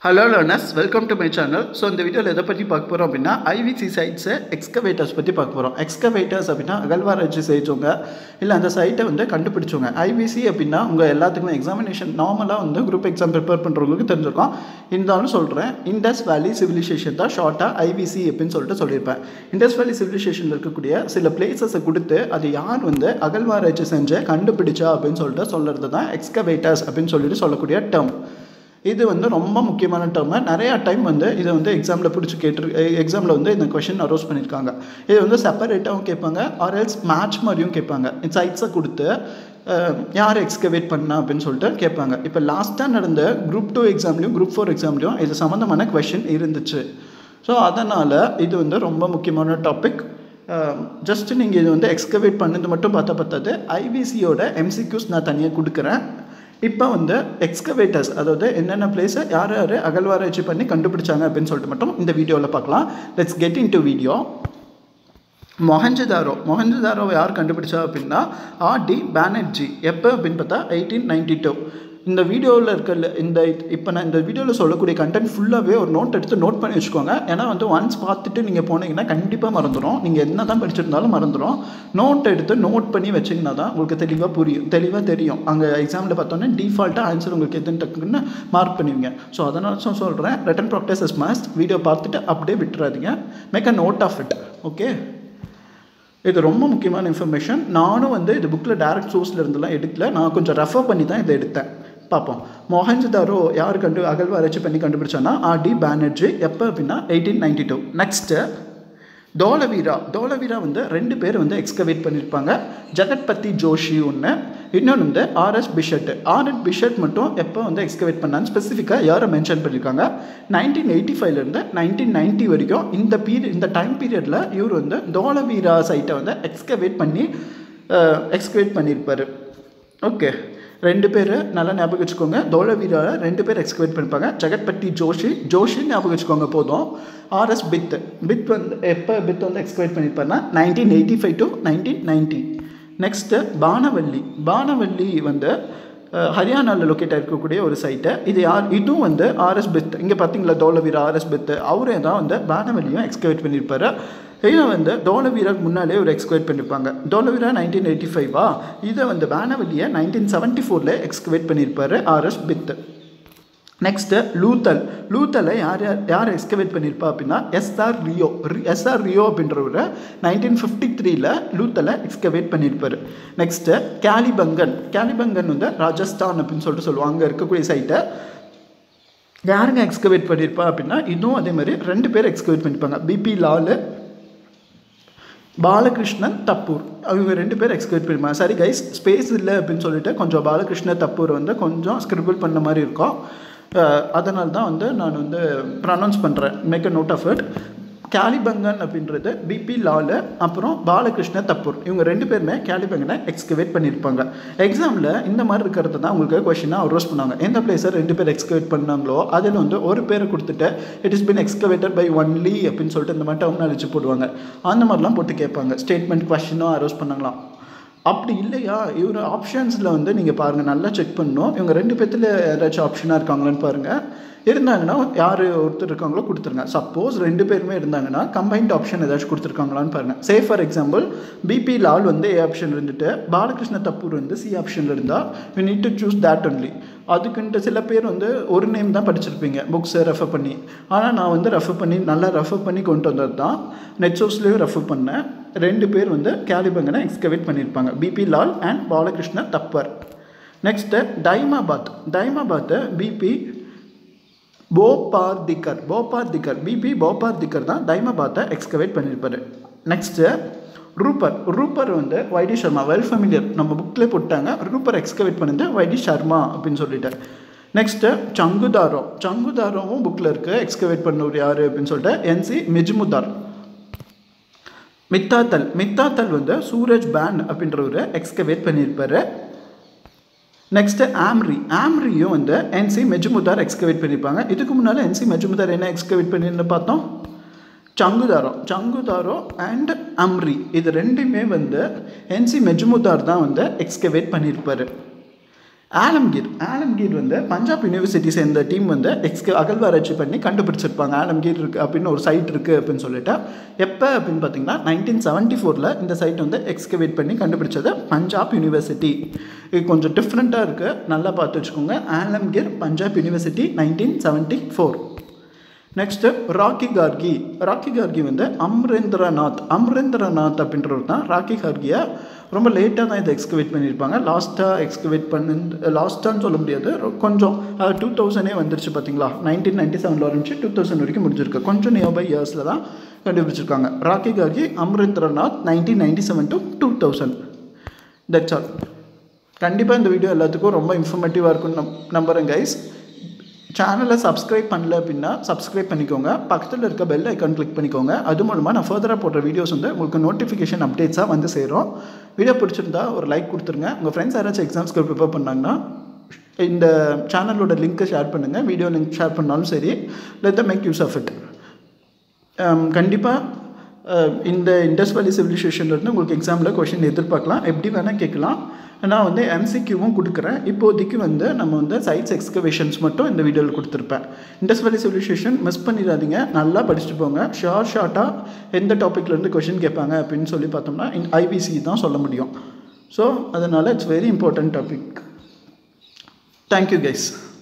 hello learners welcome to my channel so இந்த வீடியோவில் எதை பற்றி பார்க்க போகிறோம் அப்படின்னா ஐவிசி சைட்ஸை எக்ஸ்கவேட்டர்ஸ் பற்றி பார்க்க போகிறோம் எக்ஸ்கவேட்டர்ஸ் அப்படின்னா அகழ்வாராய்ச்சி செஞ்சவங்க இல்லை அந்த சைட்டை வந்து கண்டுபிடிச்சவங்க ஐவிசி அப்படின்னா உங்கள் எல்லாத்துக்குமே எக்ஸாமினேஷன் நார்மலாக வந்து குரூப் எக்ஸாம் ப்ரிப்பேர் பண்ணுறவங்களுக்கு தெரிஞ்சிருக்கும் இருந்தாலும் சொல்கிறேன் இண்டஸ் வேலி சிவிலைசேஷன் தான் ஷார்ட்டாக ஐவிசி அப்படின்னு சொல்லிட்டு சொல்லியிருப்பேன் இண்டஸ் வேலி சிவிலைசேஷனில் இருக்கக்கூடிய சில பிளேசஸை கொடுத்து அது யார் வந்து அகழ்வாராய்ச்சி செஞ்சு கண்டுபிடிச்சா அப்படின்னு சொல்லிட்டு சொல்கிறது தான் எக்ஸ்கவேட்டர்ஸ் அப்படின்னு சொல்லிட்டு சொல்லக்கூடிய டேர்ம் இது வந்து ரொம்ப முக்கியமான டேர்மு நிறையா டைம் வந்து இதை வந்து எக்ஸாமில் பிடிச்சி கேட்டு எக்ஸாமில் வந்து இந்த கொஷின் அரோஸ் பண்ணியிருக்காங்க இது வந்து செப்பரேட்டாகவும் கேட்பாங்க ஆர்எல்ஸ் மேட்ச் மாதிரியும் கேட்பாங்க சைட்ஸை கொடுத்து அஹ், யார் எக்ஸ்கவேட் பண்ணா அப்படின்னு சொல்லிட்டு கேட்பாங்க இப்போ லாஸ்ட்டாக நடந்த குரூப் டூ எக்ஸாம்லேயும் குரூப் ஃபோர் எக்ஸாம்லேயும் இது சம்மந்தமான கொஷின் இருந்துச்சு ஸோ அதனால் இது வந்து ரொம்ப முக்கியமான டாபிக் ஜஸ்ட் நீங்கள் இது வந்து எக்ஸ்கவேட் பண்ணது மட்டும் பார்த்தா பத்தாது ஐபிசியோட எம்சிக்யூஸ் நான் தனியாக கொடுக்குறேன் இப்போ வந்து எக்ஸ்கவேட்டர்ஸ் அதாவது என்னென்ன பிளேஸை யார் யார் அகழ்வாராய்ச்சி பண்ணி கண்டுபிடிச்சாங்க அப்படின்னு சொல்லிட்டு மட்டும் இந்த வீடியோவில் பார்க்கலாம் let's get into video Mohenjodaro மொஹஞ்சதாரோவை யார் கண்டுபிடிச்சா அப்படின்னா ஆர்டி பேனர்ஜி எப்போ அப்படின்னு பார்த்தா எயிட்டீன் நைன்டி டூ இந்த வீடியோவில் இருக்க இந்த இப்போ நான் இந்த வீடியோவில் சொல்லக்கூடிய கண்டென்ட் ஃபுல்லாகவே ஒரு நோட் எடுத்து நோட் பண்ணி வச்சுக்கோங்க ஏன்னா வந்து ஒன்ஸ் பார்த்துட்டு நீங்கள் போனீங்கன்னா கண்டிப்பாக மறந்துடும் நீங்கள் என்ன தான் படிச்சிருந்தாலும் மறந்துடும் நோட் எடுத்து நோட் பண்ணி வச்சிங்கன்னா தான் உங்களுக்கு தெளிவாக புரியும் தெளிவாக தெரியும் அங்கே எக்ஸாமில் பார்த்தோன்னே டிஃபால்ட்டாக ஆன்சர் உங்களுக்கு எதுன்னு டக்குன்னு மார்க் பண்ணுவீங்க ஸோ அதனால தான் சொல்கிறேன் written practice is must video பார்த்துட்டு அப்படியே விட்டுறாதீங்க make a note of it okay இது ரொம்ப முக்கியமான இன்ஃபர்மேஷன் நானும் வந்து இது புக்கில் டேரக்ட் சோர்ஸில் இருந்தெல்லாம் எடுக்கல நான் கொஞ்சம் ரெஃபர் பண்ணி தான் இதை எடுத்தேன் பார்ப்போம் மொஹஞ்சதாரோ யார் கண்டு அகழ்வாராய்ச்சி பண்ணி கண்டுபிடிச்சானா ஆர்டி பேனர்ஜி எப்போ அப்படின்னா eighteen ninety two next Dholavira Dholavira வந்து ரெண்டு பேர் வந்து எக்ஸ்கவேட் பண்ணியிருப்பாங்க ஜெகத்பதி ஜோஷி ஒன்று இன்னொன்று வந்து ஆர்எஸ் பிஷட் ஆர்எஸ் பிஷட் மட்டும் எப்போ வந்து எக்ஸ்கவேட் பண்ணான்னு ஸ்பெசிஃபிக்காக யாரை மென்ஷன் பண்ணியிருக்காங்க நைன்டீன் எயிட்டி ஃபைவ்லேருந்து நைன்டீன் நைன்ட்டி வரைக்கும் இந்த பீரியட் இந்த டைம் பீரியடில் இவர் வந்து தோலவீரா சைட்டை வந்து எக்ஸ்கவேட் பண்ணி எக்ஸ்கவேட் பண்ணியிருப்பார் ஓகே ரெண்டு பேர் நல்லா ஞாபகம் வச்சுக்கோங்க தோழவீரால ரெண்டு பேர் எக்ஸ்கவேட் பண்ணிப்பாங்க ஜெகத்பட்டி ஜோஷி ஜோஷி ஞாபகம் வச்சுக்கோங்க போதும் ஆர்எஸ் பித் பித் வந்து எப்போ பித் வந்து எக்ஸ்கவேட் பண்ணியிருப்பாருன்னா nineteen eighty five to nineteen ninety next Banawali Banawali வந்து ஹரியானாவில் லொக்கேட் இருக்கக்கூடிய ஒரு சைட்டு இது யார் இதுவும் வந்து ஆர்எஸ் பித் இங்கே பார்த்தீங்களா தோலவீரா ஆர்எஸ் பித் அவரே தான் வந்து பானவல்லியும் எக்ஸ்கவேட் பண்ணியிருப்பாரு இதை வந்து தோலவீராக்கு முன்னாலே ஒரு எக்ஸ்கவேட் பண்ணியிருப்பாங்க தோலவீரா நைன்டீன் எயிட்டி ஃபைவா இதை வந்து பானவல்லியை நைன்டீன் செவன்ட்டி ஃபோரில் எக்ஸ்கவேட் பண்ணியிருப்பாரு ஆர்எஸ் பித் நெக்ஸ்ட்டு லூத்தல் லூத்தலை யார் யார் யார் எக்ஸ்கவேட் பண்ணியிருப்பா அப்படின்னா எஸ்ஆர் ரியோ எஸ்ஆர் ரியோ அப்படின்றவர் நைன்டீன் ஃபிஃப்டி த்ரீல லூத்தலை எக்ஸ்கவேட் பண்ணியிருப்பார் நெக்ஸ்ட்டு கேலிபங்கன் கேலிபங்கன் வந்து ராஜஸ்தான் அப்படின்னு சொல்லிட்டு சொல்லுவாங்க அங்கே இருக்கக்கூடிய சைட்டை யாருங்க எக்ஸ்கவேட் பண்ணியிருப்பா அப்படின்னா இதுவும் அதே மாதிரி ரெண்டு பேர் எக்ஸ்கவேட் பண்ணியிருப்பாங்க பிபி லாலு பாலகிருஷ்ணன் தப்பூர் அவங்க ரெண்டு பேர் எக்ஸ்கவேட் பண்ணிருப்பாங்க சரி கைஸ் ஸ்பேஸ் இல்லை அப்படின்னு சொல்லிட்டு கொஞ்சம் பாலகிருஷ்ண தப்பூர் வந்து கொஞ்சம் ஸ்கிரிபிள் பண்ண மாதிரி இருக்கும் அதனால தான் வந்து நான் வந்து ப்ரனவுன்ஸ் பண்ணுறேன் make a note of it Kalibangan அப்படின்றது பிபி லாலு அப்புறம் பாலகிருஷ்ண தப்பூர் இவங்க ரெண்டு பேருமே கேலிபங்கனை எக்ஸ்கவேட் பண்ணியிருப்பாங்க எக்ஸாமில் இந்த மாதிரி இருக்கிறது தான் உங்களுக்கு கொஷினாக அரோஸ் பண்ணாங்க எந்த பிளேஸை ரெண்டு பேர் எக்ஸ்கவேட் பண்ணாங்களோ அதில் வந்து ஒரு பேரை கொடுத்துட்டு it is been excavated by only அப்படின்னு சொல்லிட்டு இந்த மாதிரி டவுன் அழிச்சு போடுவாங்க அந்த மாதிரிலாம் போட்டு கேட்பாங்க ஸ்டேட்மெண்ட் கொஷினும் அரோஸ் பண்ணாங்களாம் அப்படி இல்லையா இவர் ஆப்ஷன்ஸில் வந்து நீங்கள் பாருங்கள் நல்லா செக் பண்ணணும் இவங்க ரெண்டு பேர்த்தில் ஏதாச்சும் ஆப்ஷனாக இருக்காங்களான்னு பாருங்கள் இருந்தாங்கன்னா யார் ஒருத்தர் இருக்காங்களோ கொடுத்துருங்க சப்போஸ் ரெண்டு பேருமே இருந்தாங்கன்னா கம்பைன்ட் ஆப்ஷன் ஏதாச்சும் கொடுத்துருக்காங்களான்னு பாருங்கள் say for example B B Lal வந்து ஏ ஆப்ஷன் இருந்துட்டு பாலகிருஷ்ண தப்பூர் வந்து சி ஆப்ஷனில் இருந்தால் you need to choose that only அதுக்குன்ட்டு சில பேர் வந்து ஒரு நேம் தான் படிச்சிருப்பீங்க புக்ஸை ரெஃபர் பண்ணி ஆனால் நான் வந்து ரெஃபர் பண்ணி நல்லா ரெஃபர் பண்ணி கொண்டு வந்தது தான் நெட் சோர்ஸ்லேயும் ரெஃபர் பண்ணேன் ரெண்டு பேர் வந்து கேலிபங்கனை எக்ஸ்கவேட் பண்ணியிருப்பாங்க B B Lal and Balakrishna Thapar next Daimabad டைமாபாத்தை பிபி போபார்திகர் போபார்திகர் பிபி போபார்திகர் தான் டைமாபாத்தை எக்ஸ்கவேட் பண்ணியிருப்பாரு நெக்ஸ்ட்டு ரூப்பர் ரூப்பர் வந்து வைடி சர்மா வெல் ஃபெமிலியர் நம்ம புக்கில் போட்டாங்க ரூப்பர் எக்ஸ்கவேட் பண்ணது வைடி சர்மா அப்படின்னு சொல்லிட்டு நெக்ஸ்ட்டு சங்குதாரோ சங்குதாரோவும் புக்கில் இருக்குது எக்ஸ்கவேட் பண்ணவர் யார் அப்படின்னு சொல்லிட்டு என்சி மிஜ்முதார் மித்தாத்தல் மித்தாத்தல் வந்து சூரஜ் பேன் அப்படின்றவர் எக்ஸ்கவேட் பண்ணியிருப்பாரு நெக்ஸ்ட்டு ஆம்ரி ஆம்ரியும் வந்து என்சி மெஜுமுதார் எக்ஸ்கவேட் பண்ணியிருப்பாங்க இதுக்கு முன்னால் என்சி மெஜுமுதார் என்ன எக்ஸ்கவேட் பண்ணியிருந்து பார்த்தோம் சங்குதாரோ சங்குதாரோ அண்ட் அம்ரி இது ரெண்டுமே வந்து என்சி மெஜுமுதார் தான் வந்து எக்ஸ்கவேட் பண்ணியிருப்பார் ஆலம்கீர் ஆலம்கீர் வந்து பஞ்சாப் யூனிவர்சிட்டி சேர்ந்த டீம் வந்து எக்ஸ்க அகழ்வாராய்ச்சி பண்ணி கண்டுபிடிச்சிருப்பாங்க ஆலம்கீர் இருக்குது அப்படின்னு ஒரு சைட் இருக்குது அப்படின்னு சொல்லிட்டு எப்போ அப்படின்னு பார்த்தீங்கன்னா நைன்டீன் செவன்ட்டி ஃபோரில் இந்த சைட் வந்து எக்ஸ்கவேட் பண்ணி கண்டுபிடிச்சது பஞ்சாப் யூனிவர்சிட்டி இது கொஞ்சம் டிஃப்ரெண்ட்டாக இருக்குது நல்லா பார்த்து வச்சுக்கோங்க Alamgir Punjab university nineteen seventy four next Rakhi Garhi Rakhi Garhi வந்து அம்ரேந்திரநாத் அம்ரேந்திரநாத் அப்படின்றவர் தான் ராக்கி கார்கியை ரொம்ப லேட்டாக தான் இதை எக்ஸ்கவேட் பண்ணியிருப்பாங்க லாஸ்ட்டாக எக்ஸ்கவேட் பண்ணு லாஸ்ட்டான்னு சொல்ல முடியாது கொஞ்சம் டூ தௌசண்டே வந்துருச்சு பார்த்தீங்களா நைன்டீன் நைன்டி செவனில் ஆரம்பிச்சு டூ தௌசண்ட் வரைக்கும் முடிஞ்சிருக்கு கொஞ்சம் நியர்பை இயர்ஸில் தான் கண்டுபிடிச்சிருக்காங்க Rakhi Garhi Amarendranath nineteen ninety seven to two thousand that's all கண்டிப்பாக இந்த வீடியோ எல்லாத்துக்கும் ரொம்ப இன்ஃபர்மேட்டிவாக இருக்கும்னு நம் நம்புகிறேன் கைஸ் சேனலை சப்ஸ்கிரைப் பண்ணல அப்படின்னா சப்ஸ்கிரைப் பண்ணிக்கோங்க பக்கத்தில் இருக்க பெல் ஐக்கான் கிளிக் பண்ணிக்கோங்க அது மூலமாக நான் ஃபர்தராக போடுற வீடியோஸ் வந்து உங்களுக்கு நோட்டிஃபிகேஷன் அப்டேட்ஸாக வந்து சேரும் வீடியோ பிடிச்சிருந்தா ஒரு லைக் கொடுத்துருங்க உங்கள் ஃப்ரெண்ட்ஸ் யாராச்சும் எக்ஸாம்ஸ்க்கு ப்ரிப்பேர் பண்ணாங்கன்னா இந்த சேனலோட லிங்க்கை ஷேர் பண்ணுங்கள் வீடியோ லிங்க் ஷேர் பண்ணாலும் சரி let the make use of it கண்டிப்பாக இந்த இண்டஸ் வேலி சிவிலைசேஷன்லேருந்து உங்களுக்கு எக்ஸாமில் கொஷின் எதிர்பார்க்கலாம் எப்படி வேணால் கேட்கலாம் நான் வந்து எம்சிக்யூவும் கொடுக்குறேன் இப்போதைக்கு வந்து நம்ம வந்து சைட்ஸ் எக்ஸ்கவேஷன்ஸ் மட்டும் இந்த வீடியோவில் கொடுத்துருப்பேன் இண்டஸ் வேலி சிவிலைசேஷன் மிஸ் பண்ணிடாதீங்க நல்லா படிச்சுட்டு போங்க ஷார்ட் ஷார்ட்டாக எந்த டாப்பிக்லேருந்து கொஷின் கேட்பாங்க அப்படின்னு சொல்லி பார்த்தோம்னா ஐபிசி தான் சொல்ல முடியும் ஸோ அதனால் it's very important topic thank you guys